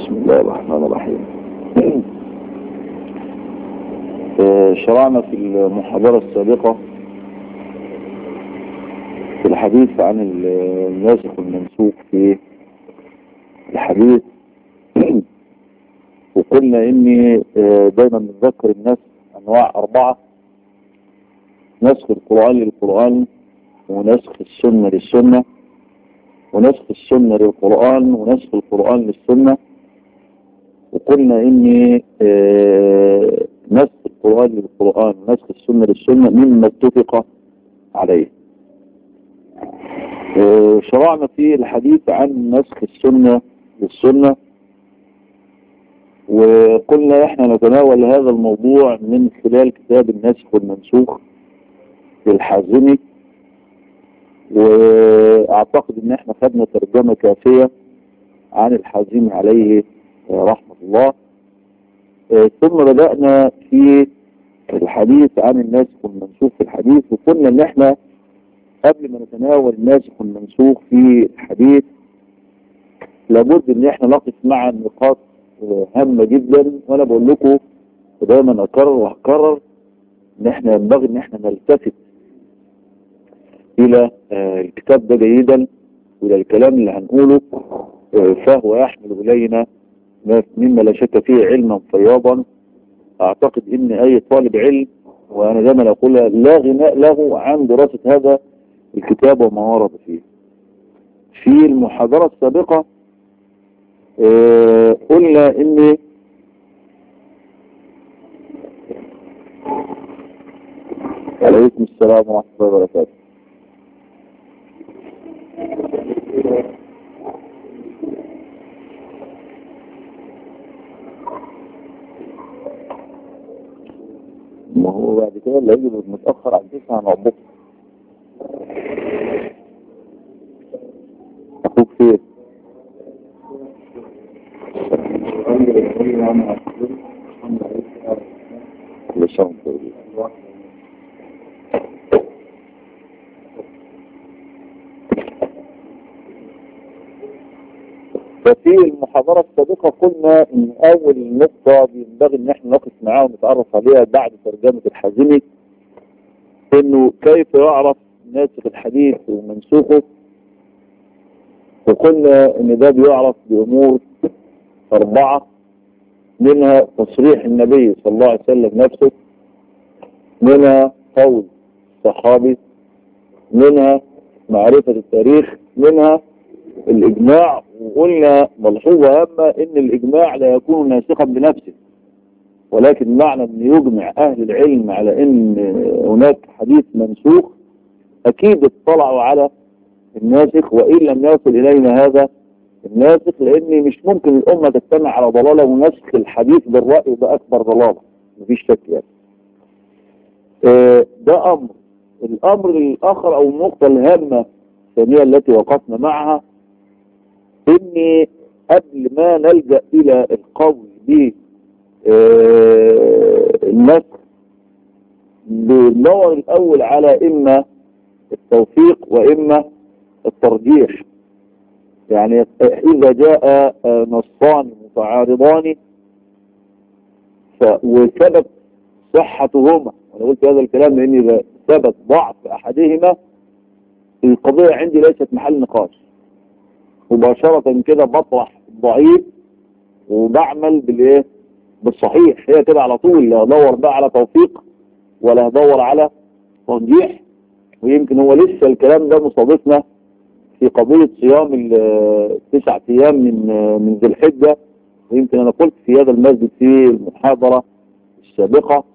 بسم الله الرحمن الرحيم شرعنا في المحاضرة السابقة في الحديث عن الناسخ والمنسوخ في الحديث وقلنا اني دايما نتذكر الناس انواع اربعة نسخ القرآن للقرآن ونسخ السنة للسنة ونسخ السنة للقرآن ونسخ القرآن للسنة وقلنا ان نسخ القرآن للقرآن ونسخ السنة للسنة مما اتفق عليه شرعنا في الحديث عن نسخ السنة للسنة وقلنا احنا نتناول هذا الموضوع من خلال كتاب الناسخ والمنسوخ للحازمي واعتقد ان احنا خدنا ترجمة كافية عن الحازمي عليه رحمة الله ثم بدأنا في الحديث عن الناسخ والمنسوخ في الحديث وقلنا ان احنا قبل ما نتناول الناسخ والمنسوخ في الحديث لابد ان احنا نقف مع نقاط هامة جدا وانا بقول لكم ودايما اكرر وهكرر ان احنا ينبغي ان احنا نلتفت الى الكتاب ده جيدا والى الكلام اللي هنقوله فهو يحمل الينا مما لا شك فيه علما فياضا اعتقد ان اي طالب علم وانا دايما اقول لا غناء له عن دراسة هذا الكتاب وما ورد فيه في المحاضرة السابقة اه قلنا ان عليكم السلام ورحمة الله وبركاته ما هو بعد كده اللي هيجي متأخر عن تسعة هنعبطه أخوك فين؟ كل شهر ففي المحاضرة السابقة قلنا ان اول نقطة ينبغي ان احنا نقف معاها ونتعرف عليها بعد ترجمة الحازمي انه كيف يعرف ناسخ الحديث ومنسوخه وقلنا ان ده بيعرف بامور اربعة منها تصريح النبي صلى الله عليه وسلم نفسه منها قول الصحابي منها معرفة التاريخ منها الإجماع وقلنا ملحوظة هامة إن الإجماع لا يكون ناسخا بنفسه ولكن معنى أن يجمع أهل العلم على أن هناك حديث منسوخ أكيد اطلعوا على الناسخ وإن لم يصل إلينا هذا الناسخ لأن مش ممكن الأمة تجتمع على ضلالة ونسخ الحديث بالرأي ده أكبر ضلالة مفيش شك يعني ده أمر الأمر الآخر أو النقطة الهامة الثانية التي وقفنا معها ان قبل ما نلجأ الى القول بالنسخ بندور الاول على اما التوفيق واما الترجيح يعني اذا جاء نصان متعارضان وثبت صحتهما انا قلت هذا الكلام لان اذا ثبت ضعف احدهما القضية عندي ليست محل نقاش مباشرة كده بطرح ضعيف وبعمل بالايه بالصحيح هي كده على طول لا ادور بقى على توفيق ولا ادور على ترجيح ويمكن هو لسه الكلام ده مصادفنا في قضية صيام التسع ايام من من ذي الحجة ويمكن انا قلت في هذا المسجد في المحاضرة السابقة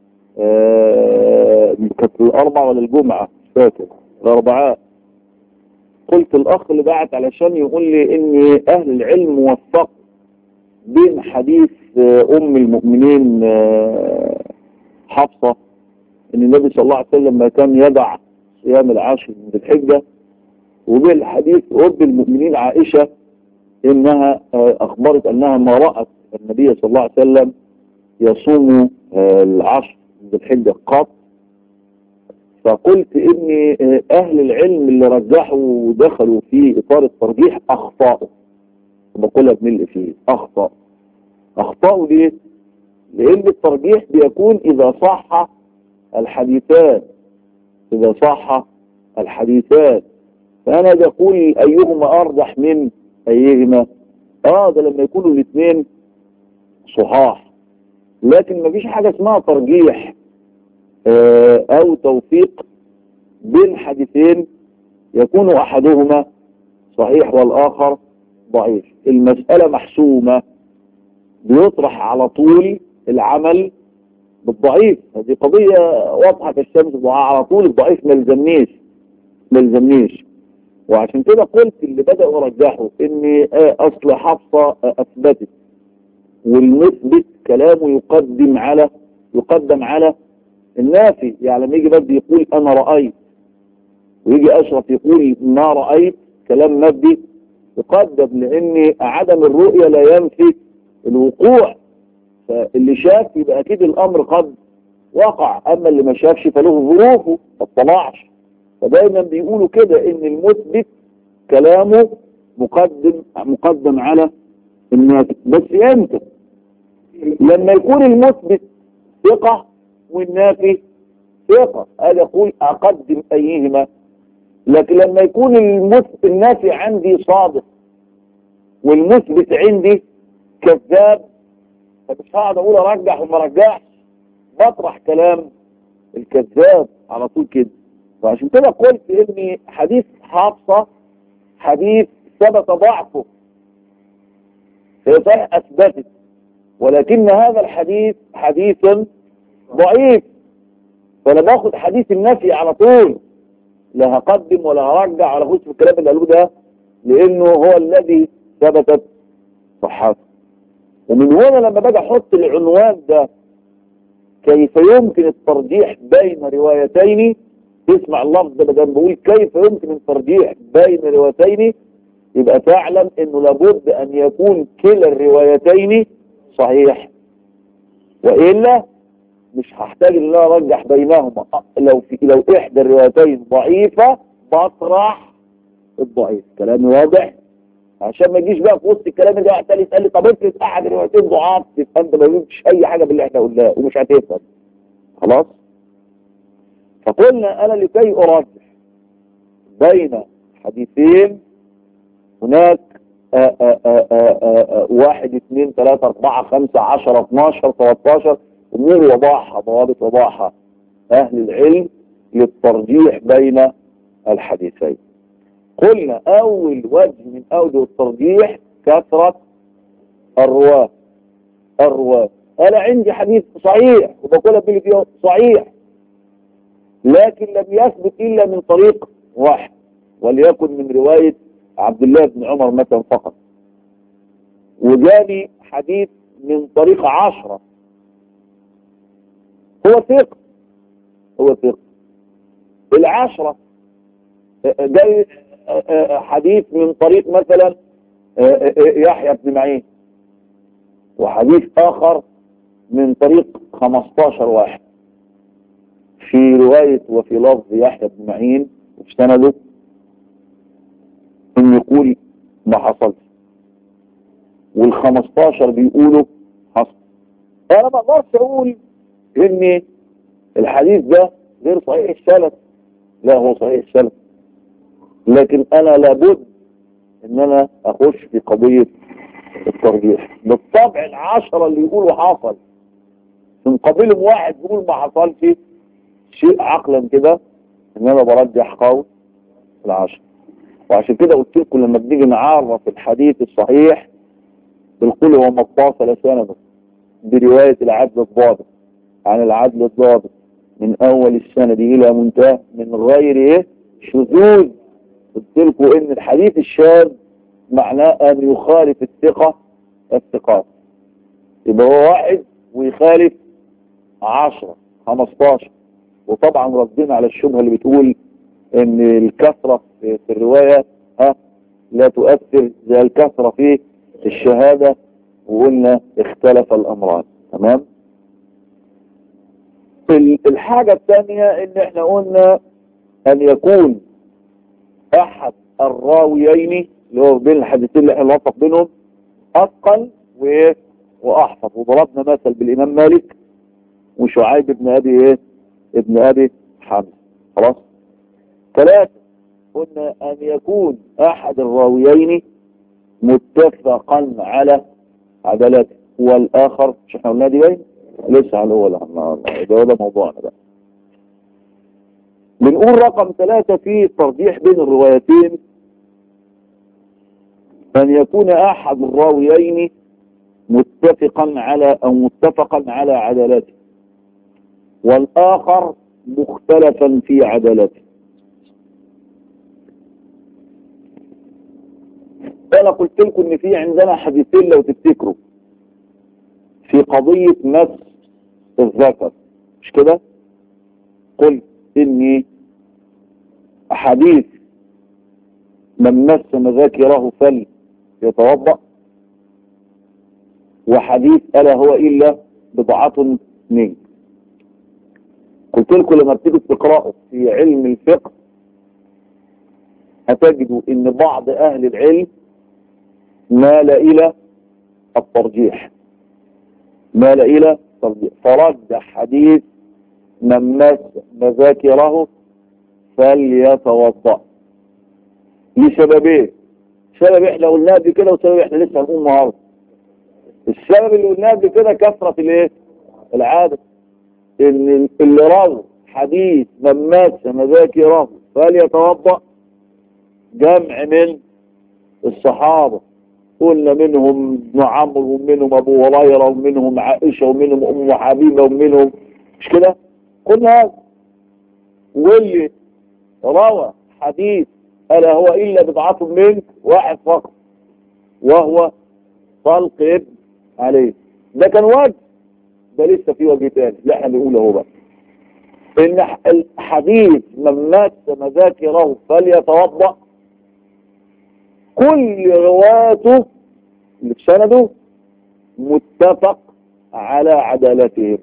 آه كانت الاربع ولا الجمعة مش فاكر الاربعاء قلت الاخ اللي بعت علشان يقول لي ان اهل العلم وفق بين حديث ام المؤمنين حفصة ان النبي صلى الله عليه وسلم ما كان يدع صيام العاشر من الحجة وبين حديث ام المؤمنين عائشة انها اخبرت انها ما رأت النبي صلى الله عليه وسلم يصوم العشر من الحجة قط فقلت ان اهل العلم اللي رجحوا ودخلوا في اطار الترجيح اخطاوا بقولها بملء فيه اخطأ اخطأوا ليه لان الترجيح بيكون اذا صح الحديثان اذا صح الحديثان فانا بقول ايهما ارجح من ايهما اه ده لما يكونوا الاثنين صحاح لكن مفيش حاجة اسمها ترجيح آه او توفيق بين حديثين يكون احدهما صحيح والاخر ضعيف المسألة محسومة بيطرح على طول العمل بالضعيف هذه قضية واضحة كالشمس على طول الضعيف ما يلزمنيش ما يلزمنيش وعشان كده قلت اللي بدأوا يرجحوا ان اصل حفصة اثبتت والمثبت كلامه يقدم على يقدم على النافي يعني لما يجي بدي يقول انا رأيت ويجي اشرف يقول ما رأيت كلام مبدي يقدم لان عدم الرؤية لا ينفي الوقوع فاللي شاف يبقى اكيد الامر قد وقع اما اللي ما شافش فله ظروفه ما اطلعش فدايما بيقولوا كده ان المثبت كلامه مقدم مقدم على النافي بس امتى لما يكون المثبت ثقة والنافي ثقة هذا يقول اقدم ايهما لكن لما يكون المثبت النافي عندي صادق والمثبت عندي كذاب فمش هقعد اقول ارجح وما ارجحش بطرح كلام الكذاب على طول كده وعشان كده قلت ان حديث حافظة حديث ثبت ضعفه هي صحيح اثبتت ولكن هذا الحديث حديث ضعيف فانا باخد حديث النفي على طول لا هقدم ولا هرجع ولا اخش في الكلام اللي قالوه ده لانه هو الذي ثبتت صحته ومن هنا لما باجي احط العنوان ده كيف يمكن الترجيح بين روايتين تسمع اللفظ ده بدل بقول كيف يمكن الترجيح بين روايتين يبقى تعلم انه لابد ان يكون كلا الروايتين صحيح وإلا مش هحتاج ان انا ارجح بينهما لو في لو احدى الروايتين ضعيفة بطرح الضعيف كلامي واضح عشان ما يجيش بقى في وسط الكلام ده واحد تاني يسال لي طب افرض احد الروايتين ضعاف تبقى انت ما فهمتش اي حاجه باللي احنا قلناه ومش هتفهم خلاص فقلنا انا لكي ارجح بين حديثين هناك آآ آآ آآ واحد اثنين ثلاثة اربعة خمسة عشرة اتناشر تلاتاشر امور وضعها ضوابط وضعها اهل العلم للترجيح بين الحديثين قلنا اول وجه من اوجه الترجيح كثرة الرواة الرواة انا عندي حديث صحيح وبقولها باللي فيه صحيح لكن لم يثبت الا من طريق واحد وليكن من رواية عبد الله بن عمر مثلا فقط وجاني حديث من طريق عشرة هو ثقة هو ثقة العشرة جاي حديث من طريق مثلا يحيى بن معين وحديث آخر من طريق 15 واحد في رواية وفي لفظ يحيى بن معين وفي سنده ان يقول ما حصلش والخمستاشر بيقولوا حصل انا ما اقدرش اقول ان الحديث ده غير صحيح السلف لا هو صحيح السلف لكن انا لابد ان انا اخش في قضية الترجيح بالطبع العشرة اللي يقولوا حصل من قبيلهم واحد يقول ما حصلش شيء عقلا كده ان انا برجح قول العشرة وعشان كده قلت لكم لما بنيجي نعرف الحديث الصحيح بنقول هو متصل سنده برواية العدل الضابط عن العدل الضابط من اول السند الى منتهى من غير ايه شذوذ قلت لكم ان الحديث الشاذ معناه ان يخالف الثقة الثقات يبقى هو واحد ويخالف عشرة خمستاشر وطبعا ردينا على الشبهة اللي بتقول ان الكثرة في الرواية ها لا تؤثر زي الكثرة في الشهادة وقلنا اختلف الامران تمام الحاجة الثانية ان احنا قلنا ان يكون احد الراويين اللي هو بين الحديثين اللي احنا نوفق بينهم أثقل وإيه وأحفظ وضربنا مثل بالإمام مالك وشعيب بن أبي إيه ابن أبي حمزة خلاص ثلاثة قلنا أن يكون أحد الراويين متفقا على عدالته والآخر مش احنا قلنا دي باين لسه على الأول ده ده موضوعنا بقى بنقول رقم ثلاثة في الترجيح بين الروايتين أن يكون أحد الراويين متفقا على أو متفقا على عدالته والآخر مختلفا في عدالته أنا قلت لكم إن في عندنا حديثين لو تفتكروا في قضية مس الذكر مش كده قلت إني حديث من مس مذاكره فل يتوضأ وحديث ألا هو إلا بضعة منك قلت لكم لما بتيجوا تقرأوا في علم الفقه هتجدوا ان بعض اهل العلم مال الى الترجيح مال الى الترجيح فرجح حديث من مس مذاكره فليتوضا لسببين سبب احنا قلناه قبل كده وسبب احنا لسه هنقول النهارده السبب اللي قلناه قبل كده كثره الايه العاده ان اللي روى حديث من مس مذاكره فليتوضا جمع من الصحابه قلنا منهم ابن عمرو ومنهم ابو هريره ومنهم عائشه ومنهم ام حبيبه ومنهم مش كده قلنا هذا واللي روى حديث الا هو الا بضعه منك واحد فقط وهو طلق ابن عليه ده كان وجه ده لسه في وجه تاني لا احنا بنقول اهو بقى ان الحديث من مات مذاكره فليتوضا كل رواته اللي في سنده متفق على عدالتهم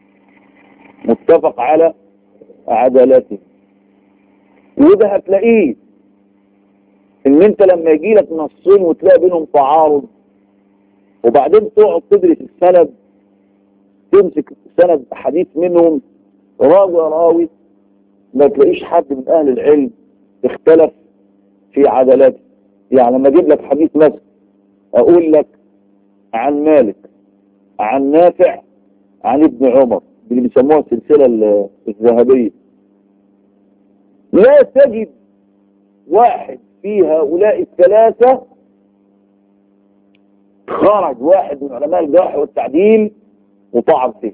متفق على عدالتهم وده هتلاقيه ان انت لما يجي لك نصين وتلاقي بينهم تعارض وبعدين تقعد تدرس السند تمسك سند حديث منهم راوي راوي ما تلاقيش حد من اهل العلم اختلف في عدالته يعني لما اجيب لك حديث مثلا اقول لك عن مالك عن نافع عن ابن عمر اللي بيسموها السلسله الذهبيه لا تجد واحد في هؤلاء الثلاثه خرج واحد من علماء الجرح والتعديل وطعن فيه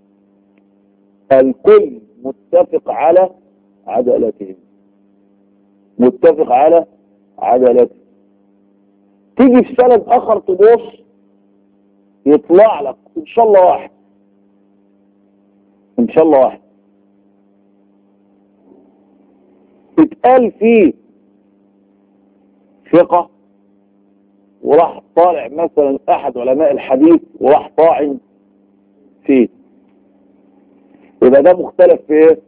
الكل متفق على عدالتهم متفق على عدالته تيجي في سند اخر تبص يطلع لك ان شاء الله واحد ان شاء الله واحد اتقال فيه ثقة وراح طالع مثلا احد علماء الحديث وراح طاعن فيه يبقى ده مختلف في ايه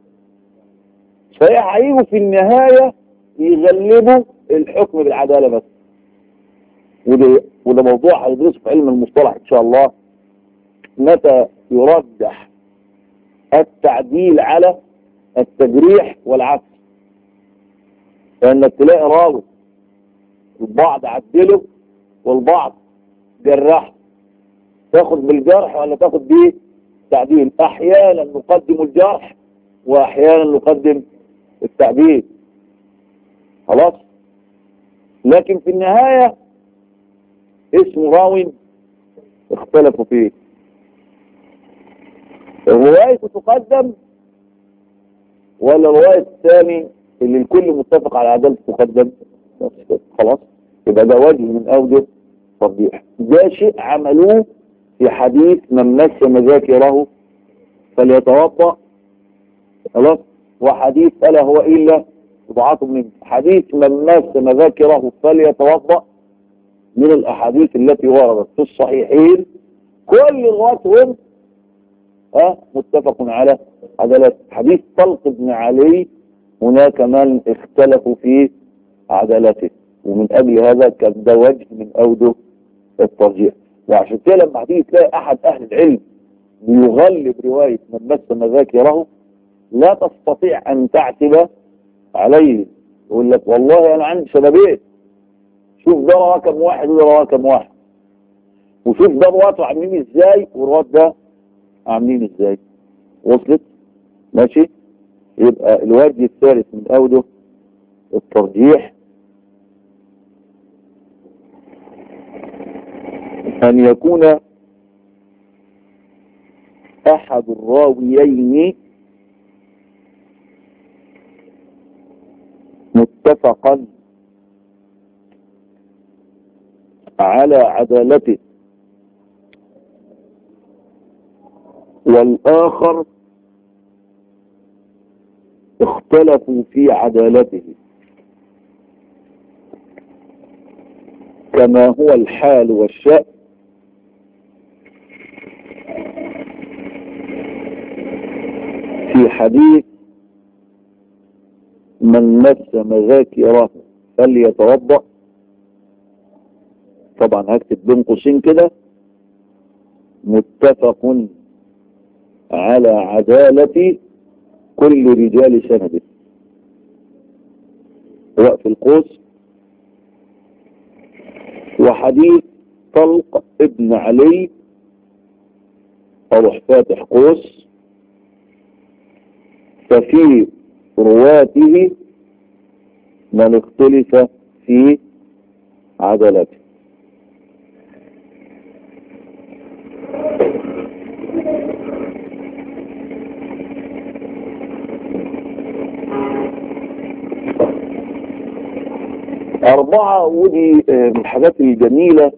صحيح هيجوا في النهاية يغلبوا الحكم بالعدالة بس وده, وده موضوع هندرسه في علم المصطلح ان شاء الله متى يرجح التعديل على التجريح والعكس لانك تلاقي راوي البعض عدله والبعض جرحه تاخد بالجرح ولا تاخد بيه تعديل احيانا نقدم الجرح واحيانا نقدم التعديل خلاص لكن في النهاية اسم راو اختلفوا فيه الرواية تقدم ولا الرواية الثاني اللي الكل متفق على عدالة تقدم خلاص يبقى ده وجه من أوجه ترجيح ده شيء عملوه في حديث من مس مذاكره فليتوضأ خلاص وحديث ألا هو إلا ضعاف من حديث من مس مذاكره فليتوضأ من الأحاديث التي وردت في الصحيحين كل رواتهم أه متفق على عدالة حديث طلق بن علي هناك من اختلفوا في عدالته ومن أجل هذا كان ده وجه من أوجه الترجيح وعشان كده لما هتيجي تلاقي احد اهل العلم بيغلب رواية من مس مذاكره لا تستطيع ان تعتب عليه يقول لك والله انا عندي سببين شوف ده رواه كم واحد وده رواه كم واحد وشوف ده رواته عاملين ازاي والروات ده عاملين ازاي وصلت ماشي يبقى الوجه الثالث من اوجه الترجيح ان يكون احد الراويين متفقا على عدالته والآخر اختلفوا في عدالته كما هو الحال والشأن في حديث من مس مذاكره فليتوضأ طبعا هكتب بين قوسين كده متفق على عدالة كل رجال سنده وقف القوس وحديث طلق ابن علي اروح فاتح قوس ففي رواته من اختلف في عدالته أربعة ودي من الحاجات الجميلة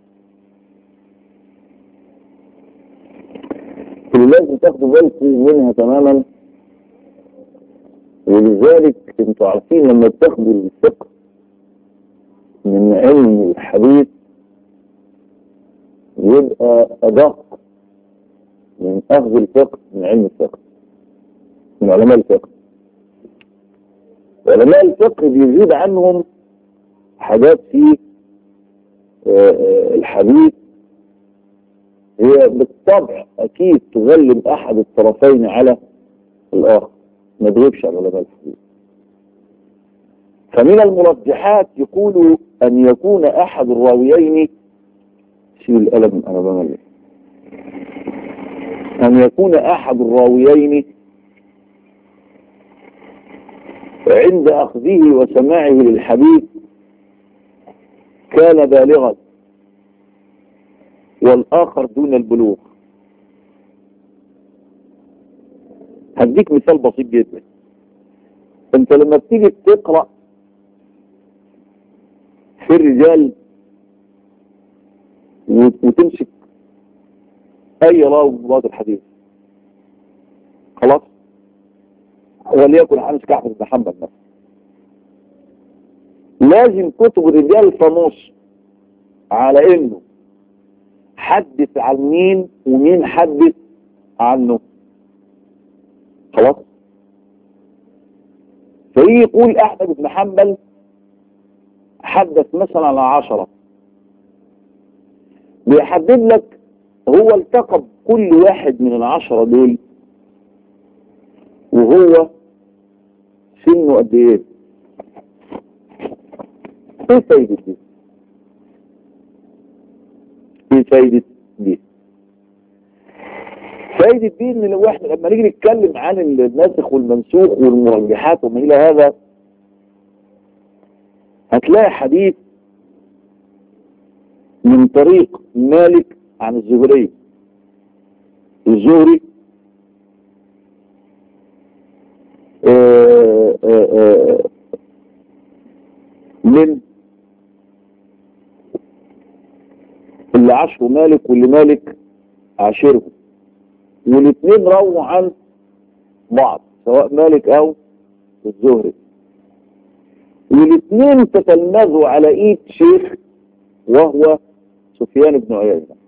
اللي لازم تاخدوا بالكم منها تماما ولذلك انتوا عارفين لما تاخدوا الفقه من علم الحديث يبقى أدق من أخذ الفقه من علم الفقه من علماء الفقه علماء الفقه بيزيد عنهم حاجات في الحديث هي بالطبع اكيد تغلب احد الطرفين على الاخر ما تغيبش على علماء الحديث فمن المرجحات يقول ان يكون احد الراويين شيل القلم انا بملك ان يكون احد الراويين عند اخذه وسماعه للحديث كان بالغا والآخر دون البلوغ هديك مثال بسيط جدا انت لما بتيجي تقرأ في الرجال وتمسك اي راوي من رواه الحديث خلاص وليكن همسك احمد بن حنبل مثلا لازم كتب الرجال تنص على انه حدث عن مين ومين حدث عنه خلاص فيجي يقول احمد بن حنبل حدث مثلا على عشرة بيحدد لك هو التقى كل واحد من العشرة دول وهو سنه قد ايه ايه فايدة دي ايه فايدة دي فايدة دي ان لو احنا لما نيجي نتكلم عن الناسخ والمنسوخ والمرجحات وما الى هذا هتلاقي حديث من طريق مالك عن الزهري الزهري آآ آآ من اللي عاشره مالك واللي مالك عاشره والاثنين رووا عن بعض سواء مالك او الزهري والاثنين تتلمذوا على ايد شيخ وهو سفيان بن عيينة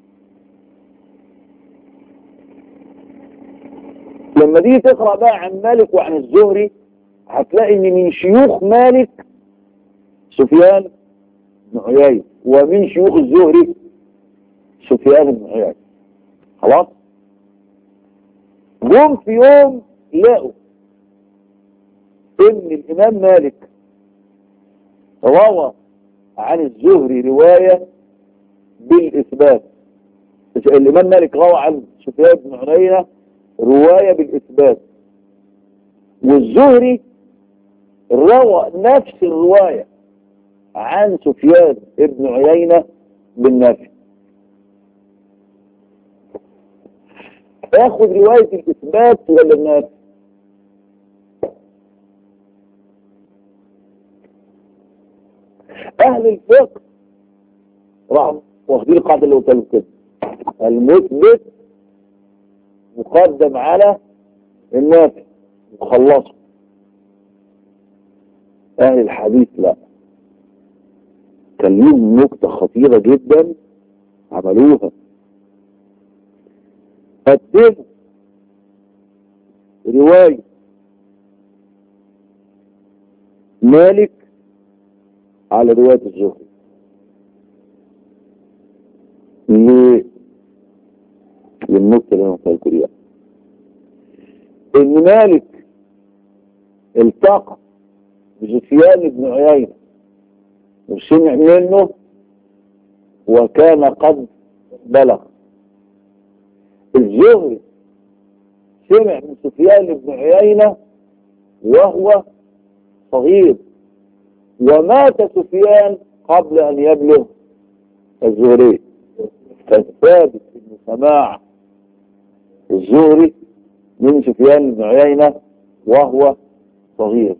لما دي تقرأ بقى عن مالك وعن الزهري هتلاقي ان من شيوخ مالك سفيان بن عيينة ومن شيوخ الزهري سفيان بن عيينة خلاص جم في يوم لقوا ان الامام مالك روى عن الزهري رواية بالاثبات الامام مالك روى عن سفيان بن عيينة رواية بالاثبات والزهري روى نفس الرواية عن سفيان بن عيينة بالنافع ياخد رواية الإثبات ولا النافع أهل الفقه راحوا واخدين القاعدة اللي قلت لهم كده المثبت مقدم على النافع وخلصوا أهل الحديث لا كان ليهم نكتة خطيرة جدا عملوها قدموا رواية مالك على رواية الزهري ليه؟ للنكتة اللي انا قلت لكم ان مالك التقى بسفيان بن عيينة وسمع منه وكان قد بلغ الزهري سمع من سفيان بن عيينة وهو صغير ومات سفيان قبل أن يبلغ الزهري فالثابت أن سماع الزهري من سفيان بن عيينة وهو صغير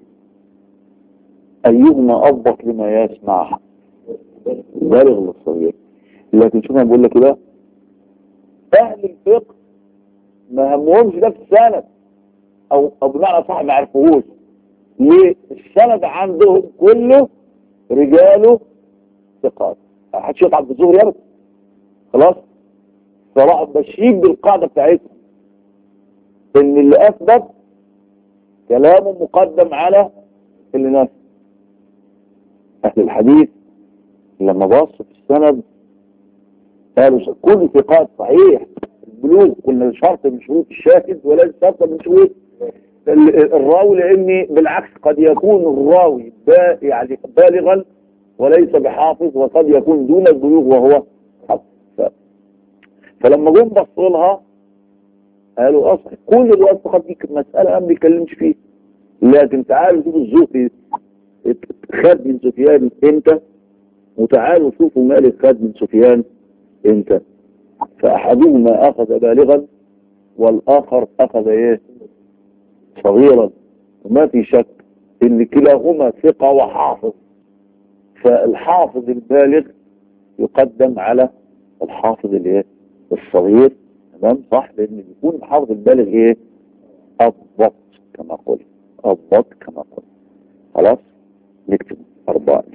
أيهما أضبط لما يسمع بالغ للصغير لكن شوف انا بقول لك كده اهل الفقه ما همهمش ده في السند او او بمعنى صح ما عرفوهوش ليه السند عندهم كله رجاله ثقات محدش يطلع بالزهري ابدا خلاص فراحوا ماشيين بالقاعده بتاعتهم ان اللي اثبت كلامه مقدم على اللي نفى اهل الحديث لما بصوا في السند قالوا كل ثقات صحيح البلوغ كنا شرط من شروط الشاهد وليس شرط من شروط الراوي لان بالعكس قد يكون الراوي يعني بالغا وليس بحافظ وقد يكون دون البلوغ وهو حافظ فلما جم بصوا لها قالوا اصلا كل الوثقات دي مساله ما بيتكلمش فيها لكن تعالوا شوفوا الزهري خد من سفيان امتى وتعالوا شوفوا مالك خد من سفيان امتى فاحدهما اخذ بالغا والاخر اخذ ايه صغيرا وما في شك ان كلاهما ثقة وحافظ فالحافظ البالغ يقدم على الحافظ الايه الصغير تمام صح لان بيكون الحافظ البالغ ايه الضبط كما قلت الضبط كما قلت خلاص نكتب أربعة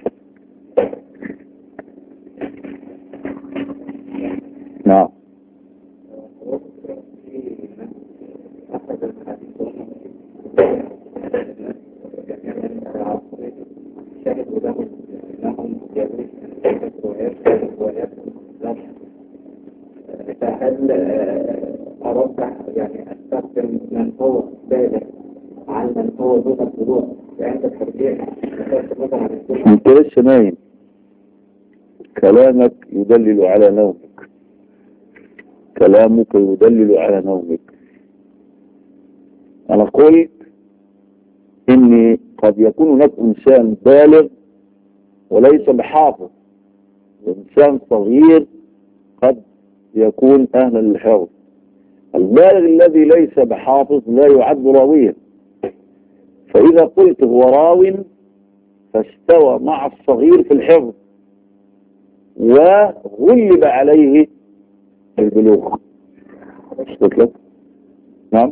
نعم فهل أرجح يعني أستخدم من هو بالغ عن من هو دون البلوغ عند الترجيح مثلا عن السنة انت لسه نايم كلامك يدلل على نومك كلامك يدلل على نومك انا قلت اني قد يكون هناك انسان بالغ وليس بحافظ انسان صغير قد يكون اهلا للحفظ البالغ الذي ليس بحافظ لا يعد راويا فاذا قلت هو راو فاستوى مع الصغير في الحفظ وغلب عليه البلوغ قلت لك نعم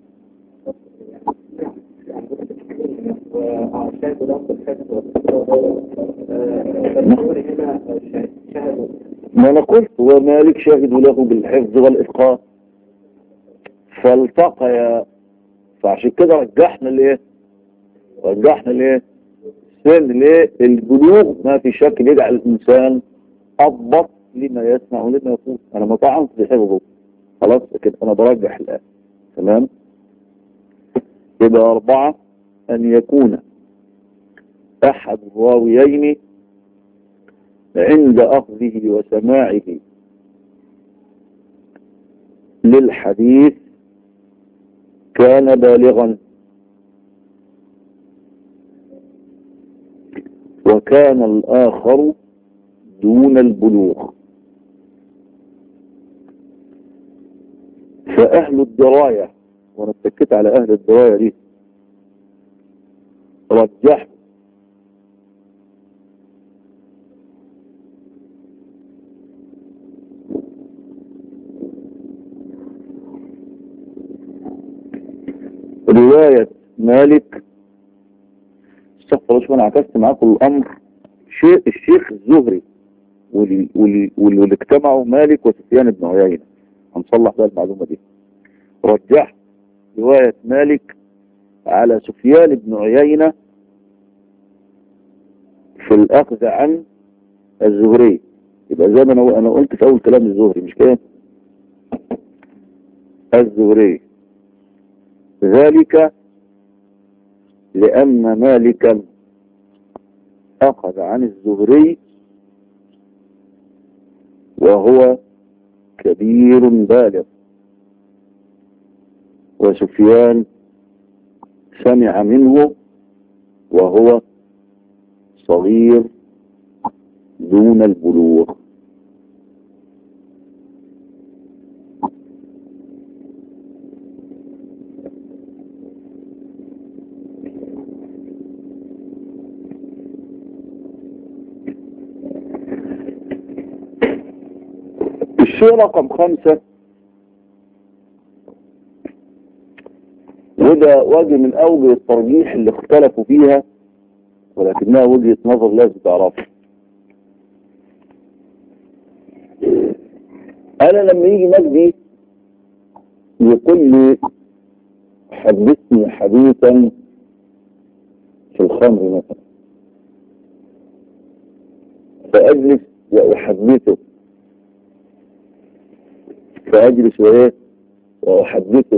وشاهد ضغط الحفظ فالأمر هنا شاهد ما انا قلت ومالك شاهد له بالحفظ والاتقان فالتقيا فعشان كده رجحنا الايه رجحنا الايه سن ليه البلوغ ما في شك يجعل الانسان أضبط لما يسمع ولما يقول أنا ما طعنت بحفظه خلاص لكن أنا برجح الآن تمام يبقى أربعة أن يكون أحد الراويين عند أخذه وسماعه للحديث كان بالغا وكان الآخر دون البلوغ فأهل الدراية وانا اتكيت على أهل الدراية دي رجحوا رواية مالك استغفر الله انا عكست معاكم الامر شيء الشيخ الزهري واللي, واللي, واللي اجتمعوا مالك وسفيان بن عيينة هنصلح بقى المعلومة دي رجح رواية مالك على سفيان بن عيينة في الاخذ عن الزهري يبقى زي ما انا انا قلت في اول كلام الزهري مش كده الزهري ذلك لأن مالكا أخذ عن الزهري وهو كبير بالغ وسفيان سمع منه وهو صغير دون البلوغ الشيء رقم خمسة وده وجه من أوجه الترجيح اللي اختلفوا فيها ولكنها وجهة نظر لازم تعرفها أنا لما يجي مجدي يقول لي حدثني حديثا في الخمر مثلا فأجلس وأحدثه فأجلس وإيه وأحدثه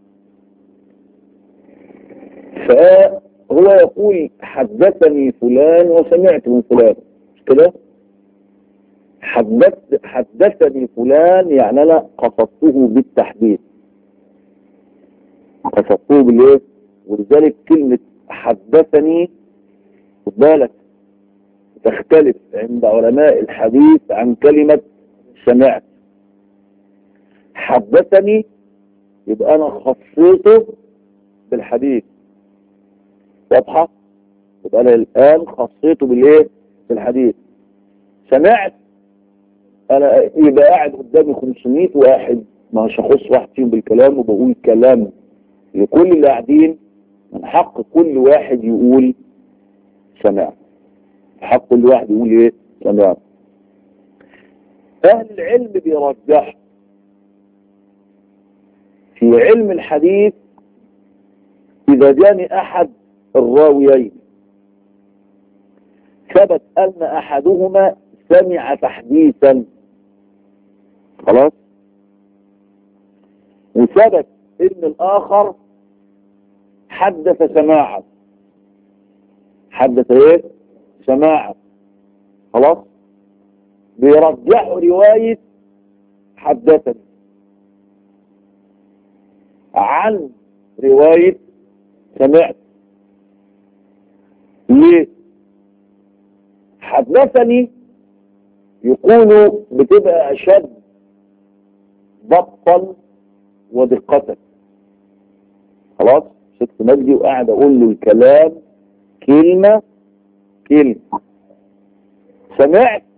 فهو يقول حدثني فلان وسمعت من فلان مش كده حدث حدثني فلان يعني أنا قصدته بالتحديث قصدته بالإيه ولذلك كلمة حدثني خد بالك تختلف عند علماء الحديث عن كلمة سمعت حدثني يبقى انا خصيته بالحديث واضحة يبقى انا الان خصيته بالايه بالحديث سمعت انا يبقى قاعد قدامي 500 واحد ما مش هخص واحد فيهم بالكلام وبقول كلام لكل اللي قاعدين من حق كل واحد يقول سمعت حق كل واحد يقول ايه سمعت اهل العلم بيرجحوا في علم الحديث إذا جاني أحد الراويين ثبت أن أحدهما سمع تحديثا خلاص وثبت أن الآخر حدث سماعا حدث ايه سماعا خلاص بيرجحوا رواية حدثني عن رواية سمعت ليه حدثني يكون بتبقى أشد ضبطا ودقة خلاص شفت مجدي وقاعد أقول له الكلام كلمة كلمة سمعت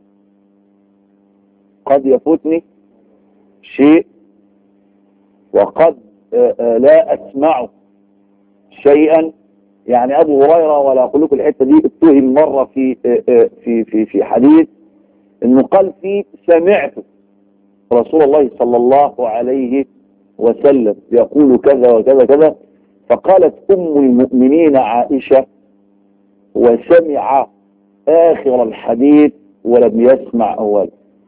قد يفوتني شيء وقد لا أسمع شيئا يعني أبو هريرة ولا أقول لكم الحتة دي اتهم مرة في في في في حديث إنه قال فيه سمعت رسول الله صلى الله عليه وسلم يقول كذا وكذا كذا فقالت أم المؤمنين عائشة وسمع آخر الحديث ولم يسمع أولا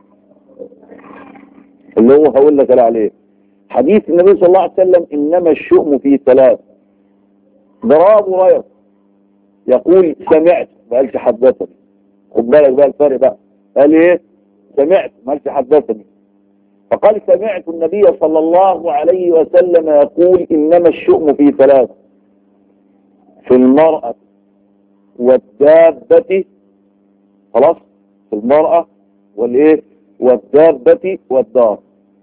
اللي هو هقول لك عليه حديث النبي صلى الله عليه وسلم إنما الشؤم في ثلاث ضراب هريرة يقول سمعت ما قالش حدثني خد بالك بقى الفرق بقى قال ايه سمعت ما قالش حدثني فقال سمعت النبي صلى الله عليه وسلم يقول إنما الشؤم في ثلاث في المرأة والدابة خلاص في المرأة والايه والدابة والدار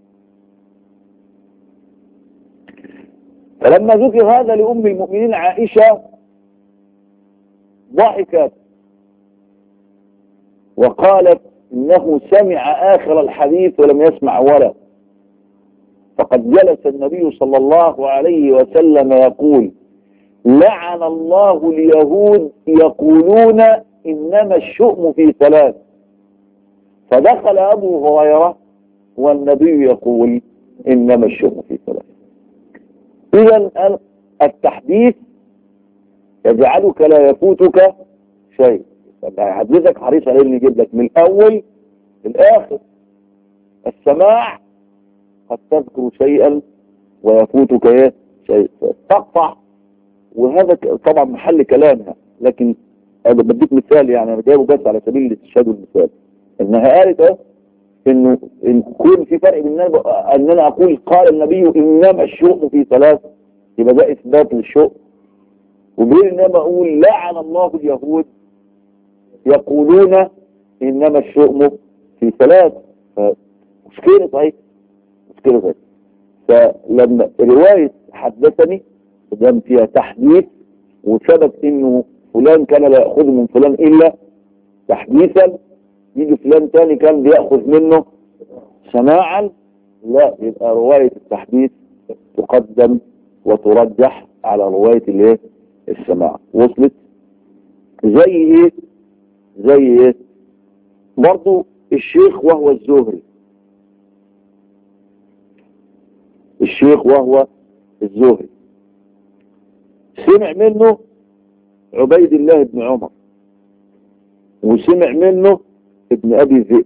فلما ذكر هذا لأم المؤمنين عائشة ضحكت وقالت إنه سمع آخر الحديث ولم يسمع ولا فقد جلس النبي صلى الله عليه وسلم يقول لعن الله اليهود يقولون إنما الشؤم في ثلاث فدخل أبو هريرة والنبي يقول إنما الشؤم في ثلاث إذا التحديث يجعلك لا يفوتك شيء هيحدثك حريص عليه اللي يجيب لك من الأول للآخر السماع قد تذكر شيئا ويفوتك ايه شيء تقطع وهذا طبعا محل كلامها لكن انا بديك مثال يعني انا جايبه بس على سبيل الاستشهاد والمثال انها قالت اهو انه ان يكون في فرق بين ان انا اقول قال النبي انما الشؤم في ثلاث يبقى ده اثبات للشؤم وبين انما اقول لعن الله اليهود يقولون انما الشؤم في ثلاث مشكلة صحيح مشكلة صحيح فلما رواية حدثني قدام فيها تحديث وثبت انه فلان كان لا يأخذ من فلان الا تحديثا يجي فلان تاني كان بيأخذ منه سماعا لا يبقى رواية التحديث تقدم وترجح على رواية الايه السماع وصلت زي ايه زي ايه برضو الشيخ وهو الزهري الشيخ وهو الزهري سمع منه عبيد الله بن عمر وسمع منه ابن ابي ذئب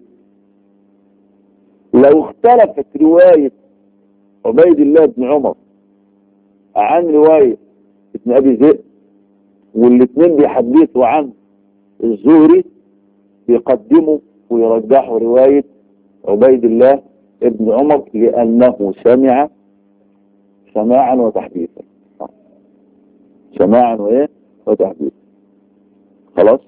لو اختلفت رواية عبيد الله بن عمر عن رواية ابن ابي ذئب والاثنين بيحدثوا عن الزهري بيقدموا ويرجحوا رواية عبيد الله ابن عمر لأنه سمع سماعا وتحديثا سماعا وايه وتحديثا خلاص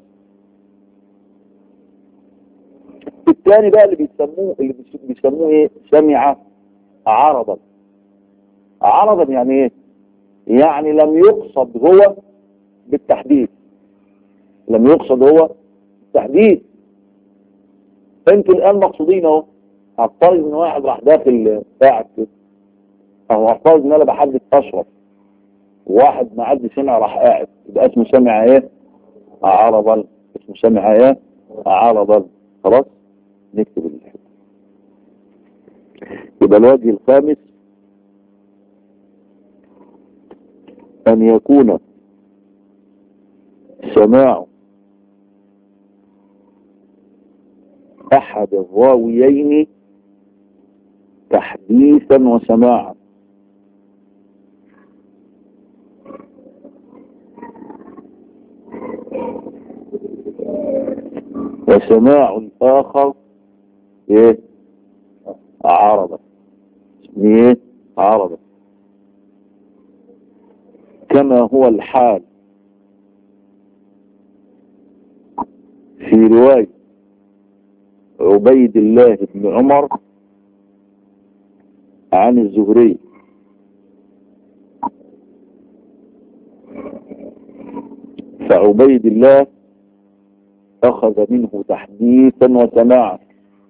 الثاني بقى اللي بيسموه اللي بيسموه ايه سمع عرضا عرضا يعني ايه يعني لم يقصد هو بالتحديث لم يقصد هو بالتحديث انتوا الان مقصودين اهو هفترض ان واحد راح داخل قاعد كده او هفترض ان انا بحدث اشرف واحد ما عاد سمع راح قاعد يبقى اسمه سمع ايه عرضا اسمه سمع ايه عرضا خلاص نكتب الحته يبقى الوجه الخامس ان يكون سماع احد الراويين تحديثا وسماعا وسماع الآخر ايه عرضة ايه عرضة كما هو الحال في رواية عبيد الله بن عمر عن الزهري فعبيد الله أخذ منه تحديثا وسماعا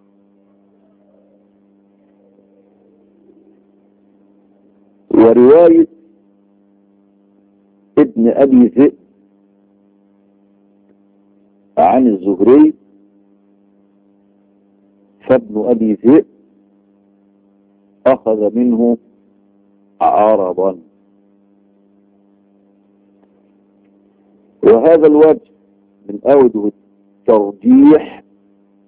ورواية ابن أبي ذئب عن الزهري فابن أبي ذئب أخذ منه عرضا وهذا الوجه من أوجه الترجيح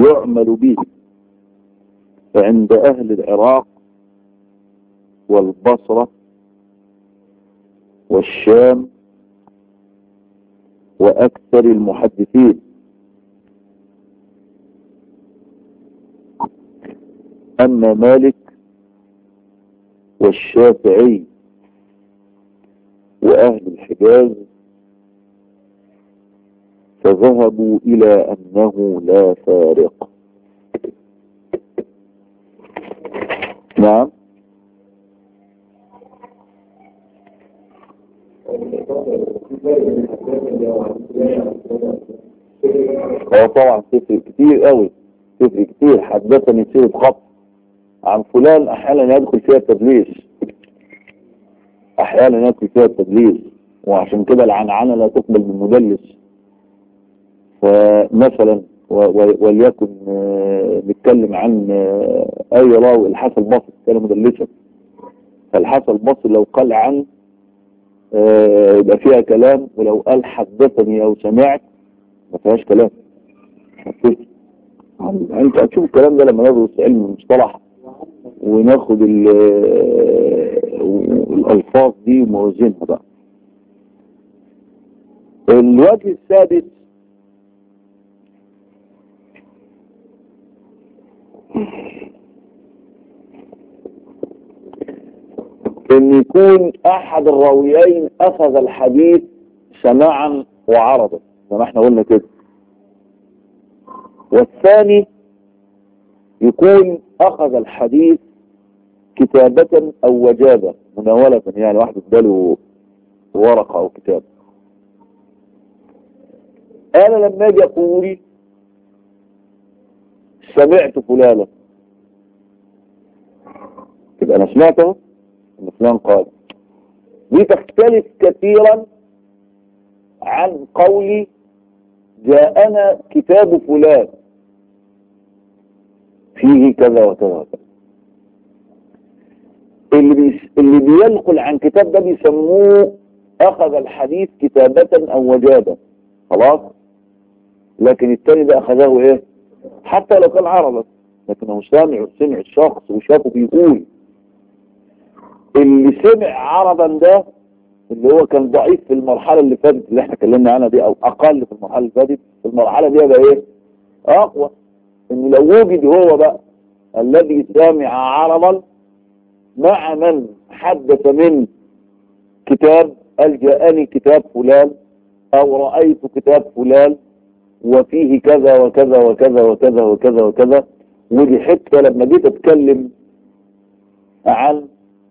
يعمل به عند أهل العراق والبصرة والشام وأكثر المحدثين أما مالك والشافعي وأهل الحجاز فذهبوا إلى أنه لا فارق نعم هو طبعا تفرق كتير قوي تفرق كتير حدثني سيرة خط عن فلان احيانا يدخل فيها التدليس احيانا يدخل فيها التدليس وعشان كده العنعنة لا تقبل من مدلس فمثلا وليكن نتكلم عن اي راوي الحسن البصري كان مدلسا فالحسن البصري لو قال عن يبقى فيها كلام ولو قال حدثني او سمعت ما فيهاش كلام انت هتشوف الكلام ده لما ندرس علم المصطلح وناخد الالفاظ دي وموازينها بقى الوجه السادس ان يكون احد الراويين اخذ الحديث سماعا وعرضا زي ما احنا قلنا كده والثاني يكون اخذ الحديث كتابة او وجابة مناولة يعني واحد اداله ورقة او كتاب انا لما اجي اقول سمعت فلانا يبقى انا سمعته ان فلان قال دي تختلف كثيرا عن قولي جاءنا كتاب فلان فيه كذا وكذا وكذا اللي, بيس اللي بينقل عن كتاب ده بيسموه اخذ الحديث كتابة او وجابة خلاص لكن التاني ده اخذه ايه حتى لو كان عربا لكنه سامع سمع الشخص وشافه بيقول اللي سمع عربا ده اللي هو كان ضعيف في المرحلة اللي فاتت اللي احنا اتكلمنا عنها دي او اقل في المرحلة اللي فاتت في المرحلة دي بقى ايه اقوى ان لو وجد هو بقى الذي سامع عربا مع من حدث من كتاب قال جاءني كتاب فلان او رأيت كتاب فلان وفيه كذا وكذا وكذا وكذا وكذا وكذا ودي حتة لما جيت اتكلم عن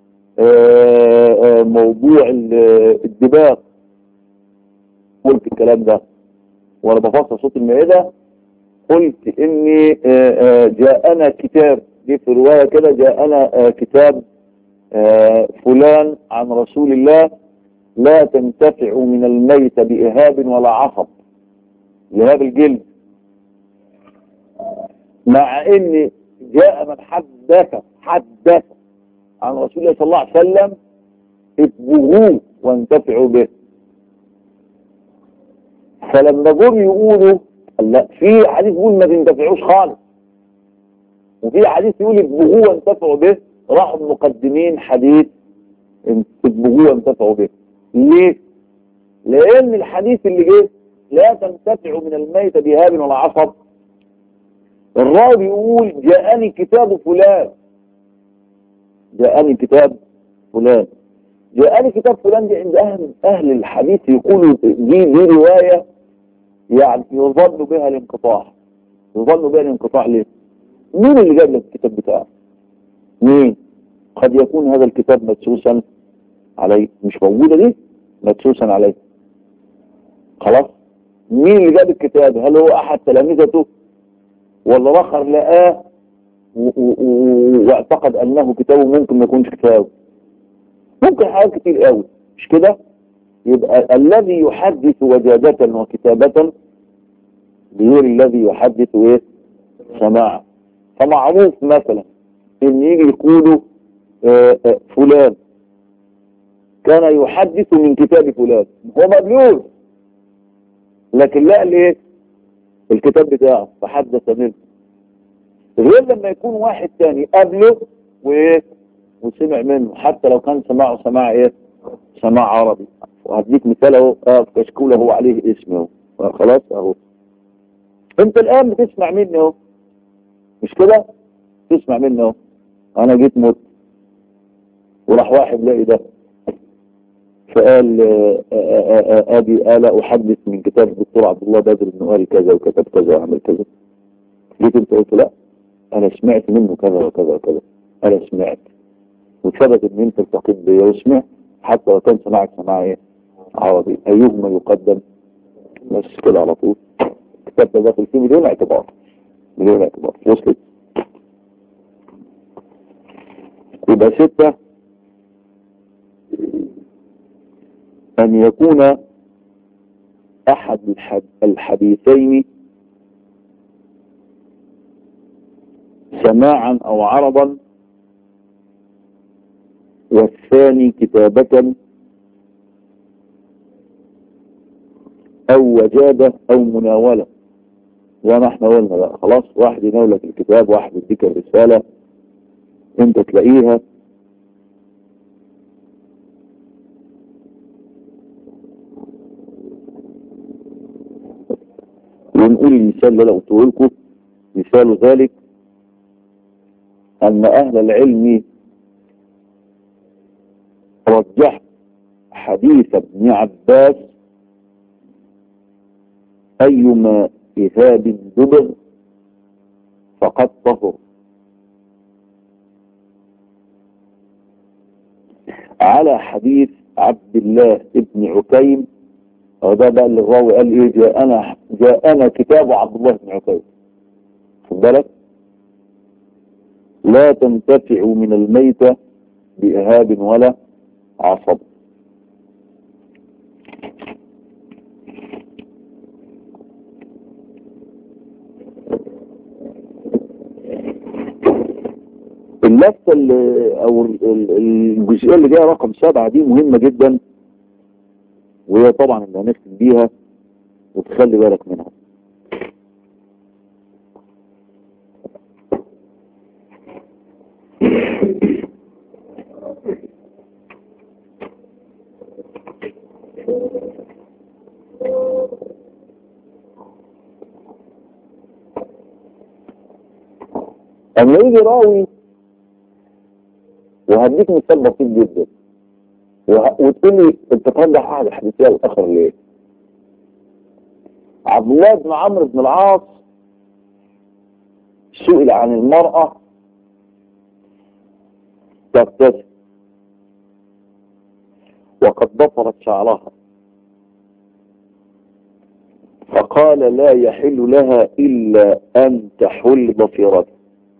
موضوع الدباغ قلت الكلام ده وانا بفصل صوت المائدة قلت اني جاءنا كتاب دي في رواية كده جاءنا كتاب فلان عن رسول الله لا تنتفع من الميت بإهاب ولا عصب لهاب الجلد مع ان جاء من حدث حدث عن رسول الله صلى الله عليه وسلم اتبغوه وانتفعوا به فلما جم يقولوا لا في حديث يقول ما تنتفعوش خالص وفي حديث يقول اتبغوه وانتفعوا به راحوا مقدمين حديث اتبغوه وانتفعوا به ليه؟ لان الحديث اللي جه لا تنتفع من الميت بهاب ولا عصب الراوي يقول جاءني كتاب فلان جاءني كتاب فلان جاءني كتاب فلان دي عند أهل, أهل الحديث يقولوا دي, دي رواية يعني يظن بها الانقطاع يظن بها الانقطاع ليه مين اللي جاب لك الكتاب بتاعه مين قد يكون هذا الكتاب مدسوسا عليه مش موجودة دي مدسوسا عليه خلاص مين اللي جاب الكتاب هل هو احد تلامذته ولا الاخر لقاه واعتقد انه كتابه ممكن ما يكونش كتابه ممكن حاجات كتير قوي مش كده يبقى الذي يحدث وجادة وكتابة غير الذي يحدث ايه سماعا فمعروف مثلا ان يجي يقولوا آآ آآ فلان كان يحدث من كتاب فلان هو مبلوغ لكن لا ليه الكتاب بتاعه فحدث منه غير لما يكون واحد تاني قبله وايه وسمع منه حتى لو كان سماعه سماع ايه سماع عربي وهديك مثال اهو اه في كشكول هو عليه اسمه اهو خلاص اهو انت الان بتسمع مني اهو مش كده تسمع مني اهو انا جيت مت وراح واحد لاقي ده فقال آه، آه، آه، ادي آلة احدث من كتاب الدكتور عبد الله بدر انه قال كذا وكتب كذا وعمل كذا جيت انت قلت لا انا سمعت منه كذا وكذا وكذا انا سمعت وثبت ان انت التقيت بيا وسمعت حتى لو كان سماعك سماع ايه عربي ايهما يقدم بس كده على طول الكتاب ده داخل فيه مليون اعتبار مليون اعتبار وصلت يبقى ستة أن يكون أحد الحد الحديثين سماعا أو عرضا والثاني كتابة أو وجابة أو مناولة زي ما احنا قلنا بقى خلاص واحد يناولك الكتاب واحد يديك الرسالة انت تلاقيها ونقول المثال اللي انا قلته لكم مثال ذلك ان اهل العلم رجح حديث ابن عباس ايما اهاب دبر فقد طهر على حديث عبد الله ابن عكيم وده بقى اللي الراوي قال ايه جاءنا جاءنا كتاب عبد الله بن عكيم خد بالك لا تنتفع من الميتة بإهاب ولا عصب اللفة اللي او ال- ال- الجزئية اللي جاية رقم سبعة دي مهمة جدا وهي طبعا اللي هنختم بيها وتخلي بالك منها اما يجي راوي وهديك مثال بسيط جدا وه- وتقول لي انت ترجح احد الحديثيه الاخر ليه؟ عبد الله بن عمرو بن العاص سئل عن المرأة تغتسل وقد ضفرت شعرها فقال لا يحل لها إلا أن تحل ضفيرتها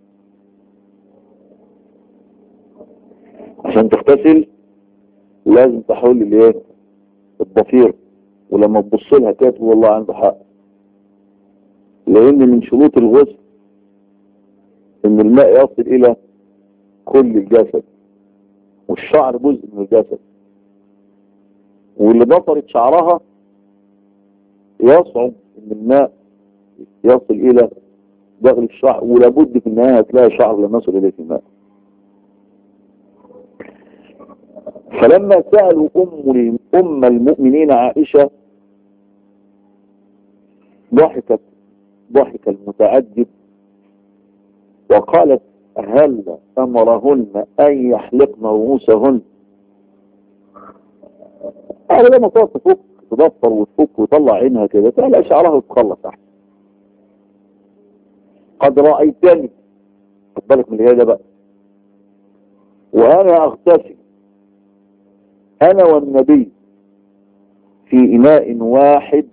عشان تغتسل لازم تحول الايه الضفير ولما تبص لها كده تقول والله عنده حق لان من شروط الغسل ان الماء يصل الى كل الجسد والشعر جزء من الجسد واللي بطرت شعرها يصعب ان الماء يصل الى داخل الشعر ولابد في النهايه هتلاقي شعر لم يصل اليه الماء فلما سألوا أم أم المؤمنين عائشة ضحكت ضحك المتعجب وقالت هل أمرهن أن يحلقن رؤوسهن قال لما تقعد تفك تضفر وتفك وتطلع عينها كده تلاقي شعرها وتخلص أحسن قد رأيتني خد بالك من اللي هي ده بقى وأنا أغتسل أنا والنبي في إناء واحد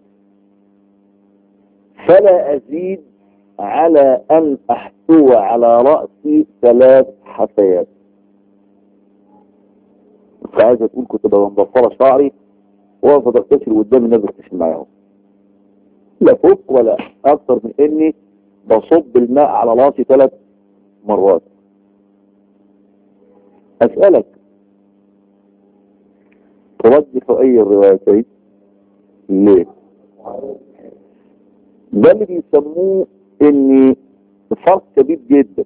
فلا أزيد على أن أحتوى على رأسي ثلاث حفيات فعايزة تقول كنت ببقى مضفرة شعري واقف اغتسل قدام الناس بغتسل معاهم لا فوق ولا أكثر من إني بصب الماء على راسي ثلاث مرات أسألك ترجح أي الروايتين ليه ده اللي بيسموه ان فرق كبير جدا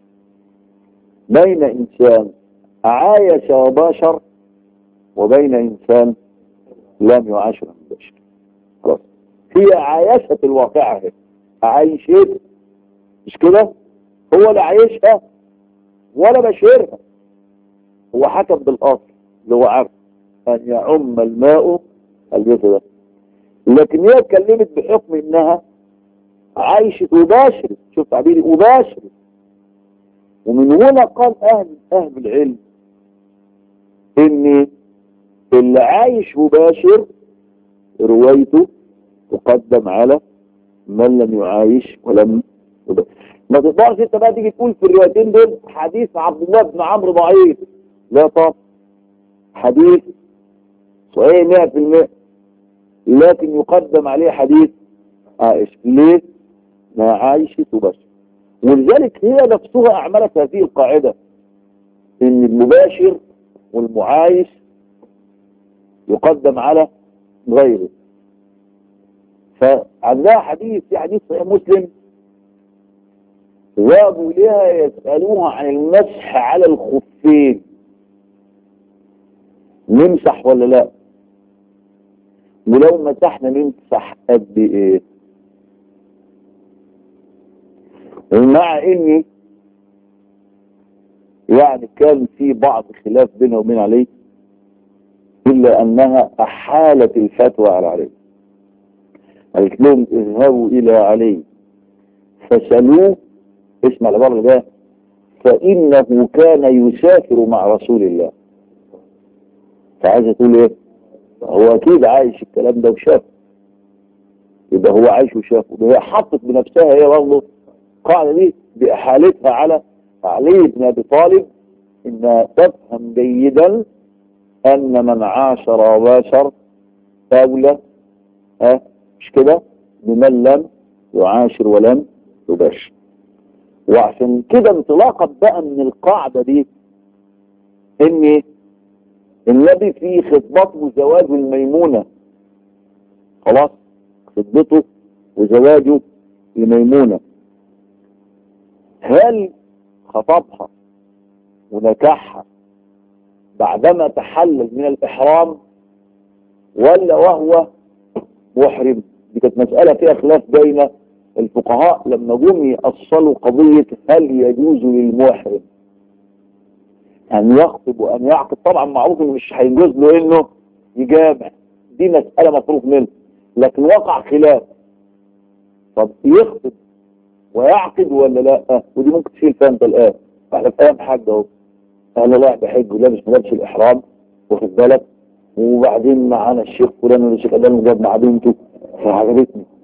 بين إنسان عايش وباشر وبين إنسان لم يعاشر مباشر خلاص هي عايشة الواقعة هي عايشت مش كده هو لا عايشها ولا بشرها هو حكم بالأصل اللي هو عارف أن يعم الماء الجسد لكن هي اتكلمت بحكم انها عايشة وباشرة شوف تعبيري وباشرة ومن هنا قال اهل اهل العلم ان اللي عايش مباشر روايته تقدم على من لم يعايش ولم يباشر ما تقدرش انت بقى تيجي تقول في الروايتين دول حديث عبد الله بن عمرو ضعيف لا طب حديث صحيح 100% لكن يقدم عليه حديث عائشة ليه؟ ما عايشة تباشر ولذلك هي نفسها أعملت هذه القاعدة إن المباشر والمعايش يقدم على غيره فعندها حديث في حديث صحيح مسلم ذهبوا لها يسألوها عن المسح على الخفين نمسح ولا لا ولو مسحنا نمسح قد ايه ومع اني يعني كان في بعض خلاف بينه وبين علي الا انها احالت الفتوى على علي قالت لهم اذهبوا الى علي فسألوه اسمع العبارة ده فإنه كان يسافر مع رسول الله فعايزة تقول ايه هو اكيد عايش الكلام ده وشاف يبقى هو عايش وشافه هي حطت بنفسها هي برضه القاعدة دي بإحالتها على علي بن أبي طالب إنها تفهم جيدا أن من عاشر وباشر أولى أه مش كده بمن لم يعاشر ولم يباشر وعشان كده انطلاقا بقى من القاعدة دي ان النبي في خطبته وزواجه الميمونة خلاص خطبته وزواجه لميمونة هل خطبها ونكحها بعدما تحلل من الإحرام ولا وهو محرم دي كانت مسألة فيها خلاف بين الفقهاء لما جم يأصلوا قضية هل يجوز للمحرم أن يخطب وأن يعقد طبعا معروف إنه مش هيجوز له إنه يجامع دي مسألة مفروغ منها لكن وقع خلاف طب يخطب ويعقد ولا لا ودي ممكن تشيل فيها انت الآن احنا في أيام حج أهو أنا رايح بحج ولابس ملابس الإحرام واخد بالك وبعدين معانا الشيخ فلان والشيخ أدان جاب مع بنته فعجبتني